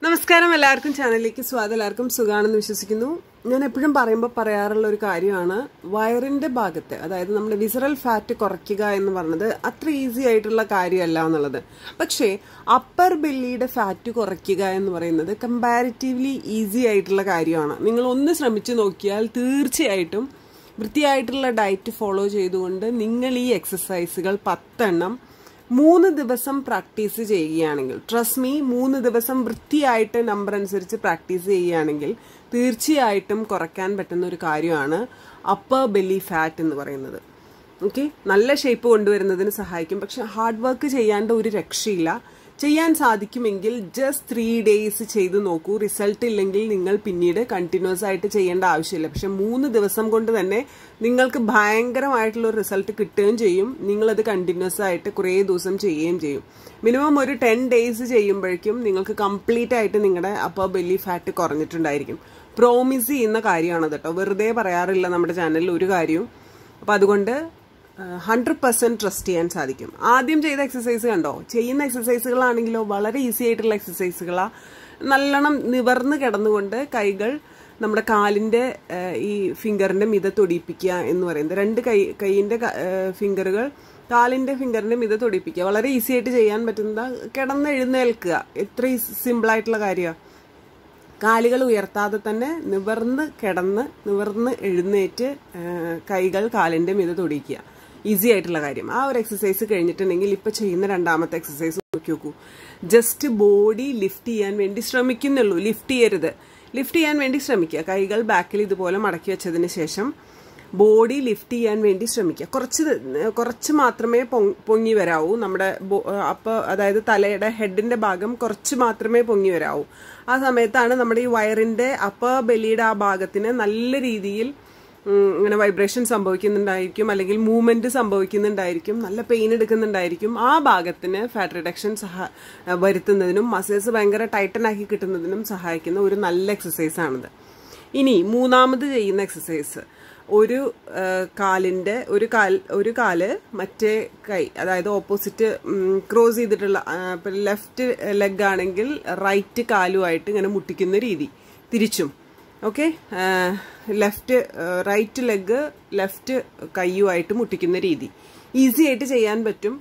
നമസ്കാരം എല്ലാവർക്കും ചാനലിലേക്ക് സ്വാഗതം എല്ലാവർക്കും സുഖാണെന്ന് വിശ്വസിക്കുന്നു ഞാൻ എപ്പോഴും പറയുമ്പോൾ പറയാറുള്ള ഒരു കാര്യമാണ് വയറിന്റെ ഭാഗത്ത് അതായത് നമ്മുടെ വിസറൽ ഫാറ്റ് കുറയ്ക്കുക എന്ന് പറഞ്ഞത് അത്ര ഈസി ആയിട്ടുള്ള കാര്യമല്ല എന്നുള്ളത് പക്ഷേ അപ്പർ ബെല്ലിയുടെ ഫാറ്റ് കുറയ്ക്കുക എന്ന് പറയുന്നത് കമ്പാരിറ്റീവ്ലി ഈസി ആയിട്ടുള്ള കാര്യമാണ് നിങ്ങൾ ഒന്ന് ശ്രമിച്ചു നോക്കിയാൽ തീർച്ചയായിട്ടും വൃത്തിയായിട്ടുള്ള ഡയറ്റ് ഫോളോ ചെയ്തുകൊണ്ട് നിങ്ങൾ ഈ എക്സസൈസുകൾ പത്തെണ്ണം മൂന്ന് ദിവസം പ്രാക്ടീസ് ചെയ്യുകയാണെങ്കിൽ ട്രസ്റ്റ് മീ മൂന്ന് ദിവസം വൃത്തിയായിട്ട് നമ്പർ അനുസരിച്ച് പ്രാക്ടീസ് ചെയ്യുകയാണെങ്കിൽ തീർച്ചയായിട്ടും കുറയ്ക്കാൻ പറ്റുന്ന ഒരു കാര്യമാണ് അപ്പർ ബെല്ലി ഫാറ്റ് എന്ന് പറയുന്നത് ഓക്കെ നല്ല ഷേപ്പ് കൊണ്ടുവരുന്നതിന് സഹായിക്കും പക്ഷെ ഹാർഡ് വർക്ക് ചെയ്യാണ്ട് ഒരു രക്ഷയില്ല ചെയ്യാൻ സാധിക്കുമെങ്കിൽ ജസ്റ്റ് ത്രീ ഡേയ്സ് ചെയ്ത് നോക്കൂ റിസൾട്ട് ഇല്ലെങ്കിൽ നിങ്ങൾ പിന്നീട് കണ്ടിന്യൂസ് ആയിട്ട് ചെയ്യേണ്ട ആവശ്യമില്ല പക്ഷെ മൂന്ന് ദിവസം കൊണ്ട് തന്നെ നിങ്ങൾക്ക് ഭയങ്കരമായിട്ടുള്ള ഒരു റിസൾട്ട് കിട്ടുകയും ചെയ്യും നിങ്ങളത് കണ്ടിന്യൂസ് ആയിട്ട് കുറേ ദിവസം ചെയ്യുകയും ചെയ്യും മിനിമം ഒരു ടെൻ ഡേയ്സ് ചെയ്യുമ്പോഴേക്കും നിങ്ങൾക്ക് കംപ്ലീറ്റ് ആയിട്ട് നിങ്ങളുടെ അപ്പർ ബെല്ലി ഫാറ്റ് കുറഞ്ഞിട്ടുണ്ടായിരിക്കും പ്രോമിസ് ചെയ്യുന്ന കാര്യമാണ് കേട്ടോ വെറുതെ പറയാറില്ല നമ്മുടെ ചാനലിൽ ഒരു കാര്യവും അപ്പം അതുകൊണ്ട് ഹൺഡ്രഡ് പെർസെൻറ്റ് ട്രസ്റ്റ് ചെയ്യാൻ സാധിക്കും ആദ്യം ചെയ്ത എക്സസൈസ് കണ്ടോ ചെയ്യുന്ന എക്സസൈസുകളാണെങ്കിലോ വളരെ ഈസി ആയിട്ടുള്ള എക്സസൈസുകളാണ് നല്ലോണം നിവർന്ന് കിടന്നുകൊണ്ട് കൈകൾ നമ്മുടെ കാലിൻ്റെ ഈ ഫിംഗറിൻ്റെ മിത തൊടിയിപ്പിക്കുക എന്ന് പറയുന്നത് രണ്ട് കൈ കൈയിൻ്റെ ഫിംഗറുകൾ കാലിൻ്റെ ഫിംഗറിൻ്റെ മിത തൊടിയിപ്പിക്കുക വളരെ ഈസി ആയിട്ട് ചെയ്യാൻ പറ്റുന്ന കിടന്ന് എഴുന്നേൽക്കുക എത്ര സിമ്പിളായിട്ടുള്ള കാര്യമാണ് കാലുകൾ ഉയർത്താതെ തന്നെ നിവർന്ന് കിടന്ന് നിവർന്ന് എഴുന്നേറ്റ് കൈകൾ കാലിൻ്റെ മിത തൊടിയിക്കുക ഈസി ആയിട്ടുള്ള കാര്യം ആ ഒരു എക്സസൈസ് കഴിഞ്ഞിട്ടുണ്ടെങ്കിൽ ഇപ്പൊ ചെയ്യുന്ന രണ്ടാമത്തെ എക്സസൈസ് നോക്കി നോക്കൂ ജസ്റ്റ് ബോഡി ലിഫ്റ്റ് ചെയ്യാൻ വേണ്ടി ശ്രമിക്കുന്നുള്ളൂ ലിഫ്റ്റ് ചെയ്യരുത് ലിഫ്റ്റ് ചെയ്യാൻ വേണ്ടി ശ്രമിക്കുക കൈകൾ ബാക്കിൽ ഇതുപോലെ മടക്കി വെച്ചതിന് ശേഷം ബോഡി ലിഫ്റ്റ് ചെയ്യാൻ വേണ്ടി ശ്രമിക്കുക കുറച്ച് കുറച്ച് മാത്രമേ പൊങ്ങി വരാവൂ നമ്മുടെ അപ്പോൾ അതായത് തലയുടെ ഹെഡിന്റെ ഭാഗം കുറച്ച് മാത്രമേ പൊങ്ങി വരാവൂ ആ സമയത്താണ് നമ്മുടെ ഈ വയറിന്റെ അപ്പർ ബെല്ലിയുടെ ആ ഭാഗത്തിന് നല്ല രീതിയിൽ ഇങ്ങനെ വൈബ്രേഷൻ സംഭവിക്കുന്നുണ്ടായിരിക്കും അല്ലെങ്കിൽ മൂവ്മെന്റ് സംഭവിക്കുന്നുണ്ടായിരിക്കും നല്ല പെയിൻ എടുക്കുന്നുണ്ടായിരിക്കും ആ ഭാഗത്തിന് ഫാറ്റ് റിഡക്ഷൻ സഹ വരുത്തുന്നതിനും മസിൽസ് ഭയങ്കര ടൈറ്റൻ ആക്കി കിട്ടുന്നതിനും സഹായിക്കുന്ന ഒരു നല്ല എക്സസൈസ് ആണിത് ഇനി മൂന്നാമത് ചെയ്യുന്ന എക്സസൈസ് ഒരു കാലിന്റെ ഒരു കാൽ ഒരു കാല് മറ്റേ കൈ അതായത് ഓപ്പോസിറ്റ് ക്രോസ് ചെയ്തിട്ടുള്ള ലെഫ്റ്റ് ലെഗ് ആണെങ്കിൽ റൈറ്റ് കാലുമായിട്ട് ഇങ്ങനെ മുട്ടിക്കുന്ന രീതി തിരിച്ചും okay left right leg left കൈയുമായിട്ട് മുട്ടിക്കുന്ന രീതി ഈസി ആയിട്ട് ചെയ്യാൻ പറ്റും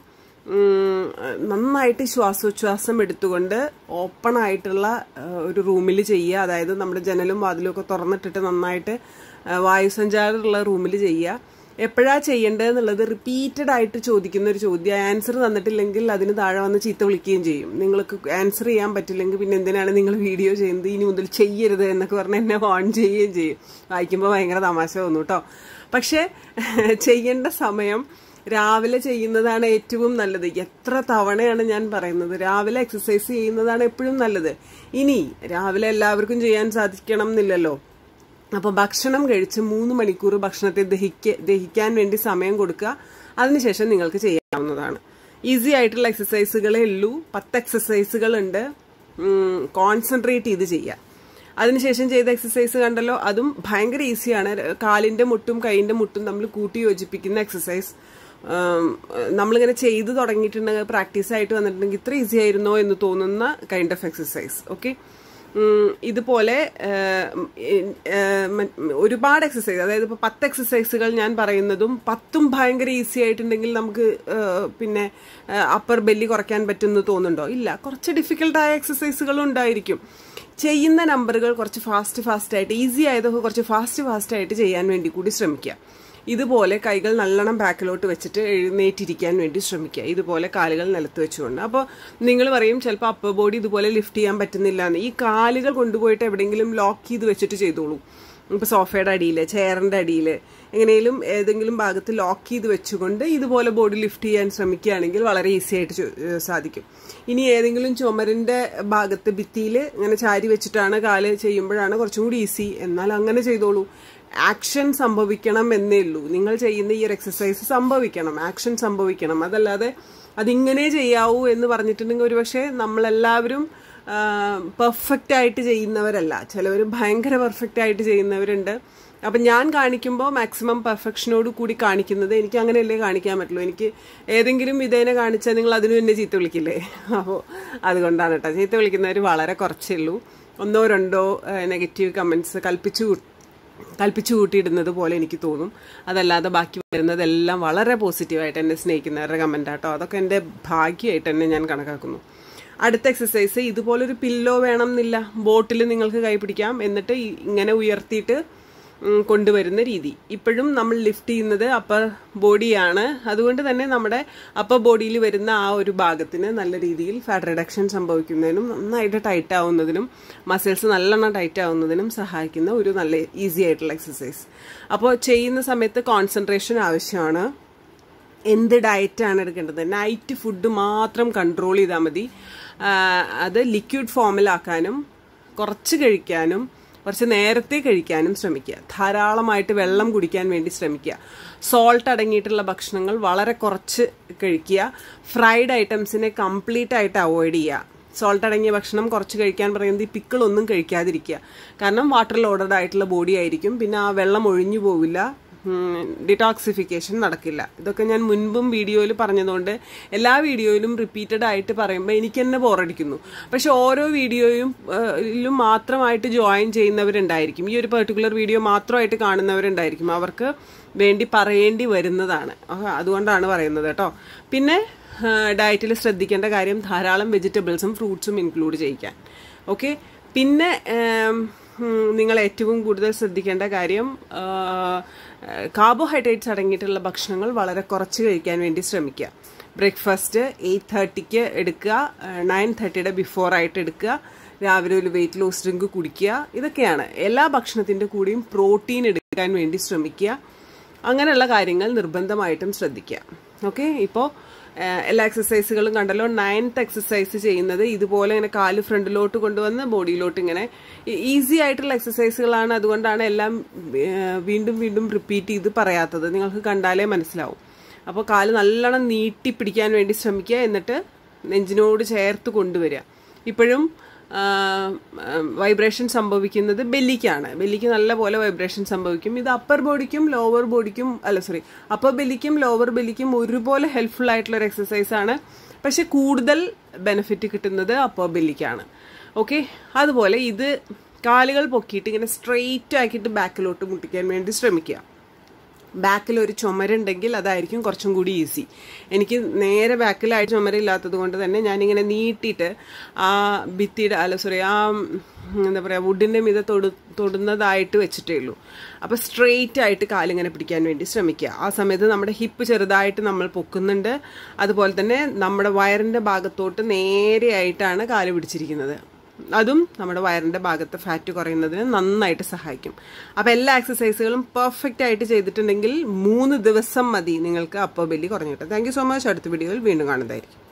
നന്നായിട്ട് ശ്വാസോച്ഛ്വാസം എടുത്തുകൊണ്ട് ഓപ്പൺ ആയിട്ടുള്ള ഒരു റൂമിൽ ചെയ്യുക അതായത് നമ്മുടെ ജനലും വാതിലും ഒക്കെ തുറന്നിട്ടിട്ട് നന്നായിട്ട് വായുസഞ്ചാരമുള്ള റൂമിൽ ചെയ്യുക എപ്പോഴാ ചെയ്യേണ്ടതെന്നുള്ളത് റിപ്പീറ്റഡ് ആയിട്ട് ചോദിക്കുന്ന ഒരു ചോദ്യം ആൻസർ തന്നിട്ടില്ലെങ്കിൽ അതിന് താഴെ വന്ന് ചീത്ത വിളിക്കുകയും ചെയ്യും നിങ്ങൾക്ക് ആൻസർ ചെയ്യാൻ പറ്റില്ലെങ്കിൽ പിന്നെ എന്തിനാണ് നിങ്ങൾ വീഡിയോ ചെയ്യുന്നത് ഇനി മുതൽ ചെയ്യരുത് എന്നൊക്കെ പറഞ്ഞ് എന്നെ ഓൺ ചെയ്യുകയും ചെയ്യും വായിക്കുമ്പോൾ ഭയങ്കര തമാശ തോന്നും കേട്ടോ പക്ഷെ ചെയ്യേണ്ട സമയം രാവിലെ ചെയ്യുന്നതാണ് ഏറ്റവും നല്ലത് എത്ര തവണയാണ് ഞാൻ പറയുന്നത് രാവിലെ എക്സസൈസ് ചെയ്യുന്നതാണ് എപ്പോഴും നല്ലത് ഇനി രാവിലെ എല്ലാവർക്കും ചെയ്യാൻ സാധിക്കണം എന്നില്ലല്ലോ അപ്പോൾ ഭക്ഷണം കഴിച്ച് മൂന്ന് മണിക്കൂർ ഭക്ഷണത്തെ ദഹിക്ക ദഹിക്കാൻ വേണ്ടി സമയം കൊടുക്കുക അതിനുശേഷം നിങ്ങൾക്ക് ചെയ്യാവുന്നതാണ് ഈസി ആയിട്ടുള്ള എക്സസൈസുകളേ ഉള്ളൂ പത്ത് എക്സസൈസുകൾ ഉണ്ട് കോൺസെൻട്രേറ്റ് ചെയ്ത് ചെയ്യുക അതിനുശേഷം ചെയ്ത എക്സസൈസ് കണ്ടല്ലോ അതും ഭയങ്കര ഈസിയാണ് കാലിന്റെ മുട്ടും കൈയിന്റെ മുട്ടും തമ്മിൽ കൂട്ടി യോജിപ്പിക്കുന്ന എക്സസൈസ് നമ്മളിങ്ങനെ ചെയ്തു തുടങ്ങിയിട്ടുണ്ടെങ്കിൽ പ്രാക്ടീസ് ആയിട്ട് വന്നിട്ടുണ്ടെങ്കിൽ ഇത്ര ഈസി ആയിരുന്നോ എന്ന് തോന്നുന്ന കൈൻഡ് ഓഫ് എക്സസൈസ് ഓക്കെ ഇതുപോലെ ഒരുപാട് എക്സസൈസ് അതായത് ഇപ്പോൾ പത്ത് എക്സസൈസുകൾ ഞാൻ പറയുന്നതും പത്തും ഭയങ്കര ഈസി ആയിട്ടുണ്ടെങ്കിൽ നമുക്ക് പിന്നെ അപ്പർ ബെല്ലി കുറയ്ക്കാൻ പറ്റുമെന്ന് തോന്നുന്നുണ്ടോ ഇല്ല കുറച്ച് ഡിഫിക്കൽട്ടായ എക്സസൈസുകളും ഉണ്ടായിരിക്കും ചെയ്യുന്ന നമ്പറുകൾ കുറച്ച് ഫാസ്റ്റ് ഫാസ്റ്റ് ആയിട്ട് ഈസി ആയതൊക്കെ കുറച്ച് ഫാസ്റ്റ് ഫാസ്റ്റ് ആയിട്ട് ചെയ്യാൻ വേണ്ടി കൂടി ശ്രമിക്കുക ഇതുപോലെ കൈകൾ നല്ലോണം ബാക്കിലോട്ട് വെച്ചിട്ട് എഴുന്നേറ്റിരിക്കാൻ വേണ്ടി ശ്രമിക്കുക ഇതുപോലെ കാലുകൾ നിലത്ത് വെച്ചുകൊണ്ട് അപ്പോൾ നിങ്ങൾ പറയും ചിലപ്പോൾ അപ്പർ ബോഡി ഇതുപോലെ ലിഫ്റ്റ് ചെയ്യാൻ പറ്റുന്നില്ല എന്ന് ഈ കാലുകൾ കൊണ്ടുപോയിട്ട് എവിടെയെങ്കിലും ലോക്ക് ചെയ്ത് വെച്ചിട്ട് ചെയ്തോളൂ ഇപ്പോൾ സോഫയുടെ അടിയിൽ ചെയറിൻ്റെ അടിയിൽ എങ്ങനെയും ഏതെങ്കിലും ഭാഗത്ത് ലോക്ക് ചെയ്ത് വെച്ചുകൊണ്ട് ഇതുപോലെ ബോഡി ലിഫ്റ്റ് ചെയ്യാൻ ശ്രമിക്കുകയാണെങ്കിൽ വളരെ ഈസി ആയിട്ട് സാധിക്കും ഇനി ഏതെങ്കിലും ചുമരിൻ്റെ ഭാഗത്ത് ഭിത്തിയിൽ ഇങ്ങനെ ചാരി വെച്ചിട്ടാണ് കാല് ചെയ്യുമ്പോഴാണ് കുറച്ചും കൂടി ഈസി എന്നാൽ അങ്ങനെ ചെയ്തോളൂ ആക്ഷൻ സംഭവിക്കണം എന്നേ ഉള്ളൂ നിങ്ങൾ ചെയ്യുന്ന ഈ ഒരു എക്സസൈസ് സംഭവിക്കണം ആക്ഷൻ സംഭവിക്കണം അതല്ലാതെ അതിങ്ങനെ ചെയ്യാവൂ എന്ന് പറഞ്ഞിട്ടുണ്ടെങ്കിൽ ഒരുപക്ഷെ നമ്മളെല്ലാവരും പെർഫെക്റ്റ് ആയിട്ട് ചെയ്യുന്നവരല്ല ചിലവർ ഭയങ്കര പെർഫെക്റ്റ് ആയിട്ട് ചെയ്യുന്നവരുണ്ട് അപ്പം ഞാൻ കാണിക്കുമ്പോൾ മാക്സിമം പെർഫെക്ഷനോട് കൂടി കാണിക്കുന്നത് എനിക്ക് അങ്ങനെയല്ലേ കാണിക്കാൻ പറ്റുള്ളൂ എനിക്ക് ഏതെങ്കിലും വിധേനെ കാണിച്ചാൽ നിങ്ങൾ അതിനും എന്നെ ചീത്ത വിളിക്കില്ലേ അപ്പോൾ അതുകൊണ്ടാണ് കേട്ടോ ചീത്ത വിളിക്കുന്നവർ വളരെ കുറച്ചേ ഉള്ളൂ ഒന്നോ രണ്ടോ നെഗറ്റീവ് കമൻസ് കൽപ്പിച്ചു കൽപ്പിച്ചു കൂട്ടിയിടുന്നത് പോലെ എനിക്ക് തോന്നും അതല്ലാതെ ബാക്കി വരുന്നതെല്ലാം വളരെ പോസിറ്റീവായിട്ട് എന്നെ സ്നേഹിക്കുന്നവരുടെ കമൻ്റ് ആട്ടോ അതൊക്കെ എൻ്റെ ഭാഗ്യമായിട്ട് തന്നെ ഞാൻ കണക്കാക്കുന്നു അടുത്ത എക്സസൈസ് ഇതുപോലൊരു പില്ലോ വേണം എന്നില്ല ബോട്ടിൽ നിങ്ങൾക്ക് കൈ പിടിക്കാം എന്നിട്ട് ഇങ്ങനെ ഉയർത്തിയിട്ട് കൊണ്ടുവരുന്ന രീതി ഇപ്പോഴും നമ്മൾ ലിഫ്റ്റ് ചെയ്യുന്നത് അപ്പർ ബോഡിയാണ് അതുകൊണ്ട് തന്നെ നമ്മുടെ അപ്പർ ബോഡിയിൽ വരുന്ന ആ ഒരു ഭാഗത്തിന് നല്ല രീതിയിൽ ഫാറ്റ് റിഡക്ഷൻ സംഭവിക്കുന്നതിനും നന്നായിട്ട് ടൈറ്റ് ആവുന്നതിനും മസിൽസ് നല്ലെണ്ണം ടൈറ്റ് ആവുന്നതിനും സഹായിക്കുന്ന ഒരു നല്ല ഈസി ആയിട്ടുള്ള എക്സസൈസ് അപ്പോൾ ചെയ്യുന്ന സമയത്ത് കോൺസെൻട്രേഷൻ ആവശ്യമാണ് എന്ത് ഡയറ്റാണ് എടുക്കേണ്ടത് നൈറ്റ് ഫുഡ് മാത്രം കൺട്രോൾ ചെയ്താൽ മതി അത് ലിക്വിഡ് ഫോമിലാക്കാനും കുറച്ച് കഴിക്കാനും കുറച്ച് നേരത്തെ കഴിക്കാനും ശ്രമിക്കുക ധാരാളമായിട്ട് വെള്ളം കുടിക്കാൻ വേണ്ടി ശ്രമിക്കുക സോൾട്ട് അടങ്ങിയിട്ടുള്ള ഭക്ഷണങ്ങൾ വളരെ കുറച്ച് കഴിക്കുക ഫ്രൈഡ് ഐറ്റംസിനെ കംപ്ലീറ്റ് ആയിട്ട് അവോയ്ഡ് ചെയ്യുക സോൾട്ട് അടങ്ങിയ ഭക്ഷണം കുറച്ച് കഴിക്കാൻ പറയുന്നത് ഈ പിക്കിളൊന്നും കഴിക്കാതിരിക്കുക കാരണം വാട്ടർ ലോഡഡ് ആയിട്ടുള്ള ബോഡി ആയിരിക്കും പിന്നെ ആ വെള്ളം ഒഴിഞ്ഞു പോവില്ല ഡിറ്റോക്സിഫിക്കേഷൻ നടക്കില്ല ഇതൊക്കെ ഞാൻ മുൻപും വീഡിയോയിൽ പറഞ്ഞതുകൊണ്ട് എല്ലാ വീഡിയോയിലും റിപ്പീറ്റഡ് ആയിട്ട് പറയുമ്പോൾ എനിക്ക് തന്നെ ബോറടിക്കുന്നു പക്ഷെ ഓരോ വീഡിയോയും ലും മാത്രമായിട്ട് ജോയിൻ ചെയ്യുന്നവരുണ്ടായിരിക്കും ഈ ഒരു പെർട്ടിക്കുലർ വീഡിയോ മാത്രമായിട്ട് കാണുന്നവരുണ്ടായിരിക്കും അവർക്ക് വേണ്ടി പറയേണ്ടി വരുന്നതാണ് അതുകൊണ്ടാണ് പറയുന്നത് കേട്ടോ പിന്നെ ഡയറ്റിൽ ശ്രദ്ധിക്കേണ്ട കാര്യം ധാരാളം വെജിറ്റബിൾസും ഫ്രൂട്ട്സും ഇൻക്ലൂഡ് ചെയ്യിക്കാൻ ഓക്കെ പിന്നെ നിങ്ങൾ ഏറ്റവും കൂടുതൽ ശ്രദ്ധിക്കേണ്ട കാര്യം കാർബോഹൈഡ്രേറ്റ്സ് അടങ്ങിയിട്ടുള്ള ഭക്ഷണങ്ങൾ വളരെ കുറച്ച് കഴിക്കാൻ വേണ്ടി ശ്രമിക്കുക ബ്രേക്ക്ഫാസ്റ്റ് എയ്റ്റ് തേർട്ടിക്ക് എടുക്കുക നയൻ തേർട്ടിയുടെ ബിഫോർ ആയിട്ട് എടുക്കുക രാവിലെ ഒരു വെയിറ്റ് ലോസ് ഡ്രിങ്ക് കുടിക്കുക ഇതൊക്കെയാണ് എല്ലാ ഭക്ഷണത്തിൻ്റെ കൂടെയും പ്രോട്ടീൻ എടുക്കാൻ വേണ്ടി ശ്രമിക്കുക അങ്ങനെയുള്ള കാര്യങ്ങൾ നിർബന്ധമായിട്ടും ശ്രദ്ധിക്കുക ഓക്കെ ഇപ്പോൾ എല്ലാ എക്സസൈസുകളും കണ്ടല്ലോ നയൻത്ത് എക്സസൈസ് ചെയ്യുന്നത് ഇതുപോലെ ഇങ്ങനെ കാല് ഫ്രണ്ടിലോട്ട് കൊണ്ടുവന്ന് ബോഡിയിലോട്ട് ഇങ്ങനെ ഈസി ആയിട്ടുള്ള എക്സസൈസുകളാണ് അതുകൊണ്ടാണ് എല്ലാം വീണ്ടും വീണ്ടും റിപ്പീറ്റ് ചെയ്ത് പറയാത്തത് നിങ്ങൾക്ക് കണ്ടാലേ മനസ്സിലാവും അപ്പോൾ കാല് നല്ലോണം നീട്ടി പിടിക്കാൻ വേണ്ടി ശ്രമിക്കുക എന്നിട്ട് നെഞ്ചിനോട് ചേർത്ത് കൊണ്ടുവരിക ഇപ്പോഴും വൈബ്രേഷൻ സംഭവിക്കുന്നത് ബെല്ലിക്കാണ് ബെല്ലിക്ക് നല്ല പോലെ വൈബ്രേഷൻ സംഭവിക്കും ഇത് അപ്പർ ബോഡിക്കും ലോവർ ബോഡിക്കും അല്ല സോറി അപ്പർ ബെല്ലിക്കും ലോവർ ബെല്ലിക്കും ഒരുപോലെ ഹെൽപ്ഫുൾ ആയിട്ടുള്ള ഒരു എക്സസൈസ് ആണ് പക്ഷെ കൂടുതൽ ബെനിഫിറ്റ് കിട്ടുന്നത് അപ്പർ ബെല്ലിക്കാണ് ഓക്കെ അതുപോലെ ഇത് കാലുകൾ പൊക്കിയിട്ട് ഇങ്ങനെ സ്ട്രെയിറ്റ് ആക്കിയിട്ട് ബാക്കിലോട്ട് മുട്ടിക്കാൻ വേണ്ടി ശ്രമിക്കുക ബാക്കിൽ ഒരു ചുമരുണ്ടെങ്കിൽ അതായിരിക്കും കുറച്ചും കൂടി ഈസി എനിക്ക് നേരെ ബാക്കിലായിട്ട് ചുമരില്ലാത്തത് കൊണ്ട് തന്നെ ഞാനിങ്ങനെ നീട്ടിയിട്ട് ആ ഭിത്തിയുടെ അല്ല സോറി ആ എന്താ പറയുക വുഡിൻ്റെ മീത തൊടു തൊടുന്നതായിട്ട് വെച്ചിട്ടേ ഉള്ളൂ അപ്പോൾ സ്ട്രെയിറ്റ് ആയിട്ട് കാലിങ്ങനെ പിടിക്കാൻ വേണ്ടി ശ്രമിക്കുക ആ സമയത്ത് നമ്മുടെ ഹിപ്പ് ചെറുതായിട്ട് നമ്മൾ പൊക്കുന്നുണ്ട് അതുപോലെ തന്നെ നമ്മുടെ വയറിൻ്റെ ഭാഗത്തോട്ട് നേരെയായിട്ടാണ് കാല് പിടിച്ചിരിക്കുന്നത് അതും നമ്മുടെ വയറിൻ്റെ ഭാഗത്ത് ഫാറ്റ് കുറയുന്നതിന് നന്നായിട്ട് സഹായിക്കും അപ്പോൾ എല്ലാ എക്സസൈസുകളും പെർഫെക്റ്റ് ആയിട്ട് ചെയ്തിട്ടുണ്ടെങ്കിൽ മൂന്ന് ദിവസം മതി നിങ്ങൾക്ക് അപ്പർ ബെല്ലി കുറഞ്ഞു കിട്ടും താങ്ക് യു സോ മച്ച് അടുത്ത വീഡിയോയിൽ വീണ്ടും കാണുന്നതായിരിക്കും